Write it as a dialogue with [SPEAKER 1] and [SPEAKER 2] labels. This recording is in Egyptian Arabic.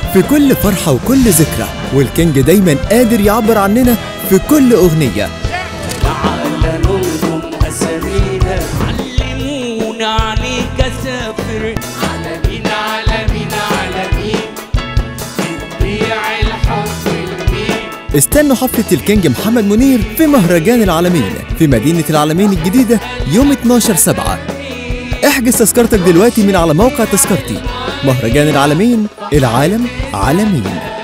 [SPEAKER 1] في كل فرحة وكل ذكرى والكينج دايما قادر يعبر عننا في كل أغنية
[SPEAKER 2] تعال ننظم أسامينا
[SPEAKER 3] علمونا عليك سافر
[SPEAKER 2] عالمين عالمين عالمين بتبيع الحب المين
[SPEAKER 1] استنوا حفلة الكينج محمد منير في مهرجان العالمين في مدينة العالمين الجديدة يوم 12 سبعة احجز تذكرتك دلوقتي من على موقع تذكرتي مهرجان العالمين العالم عالمين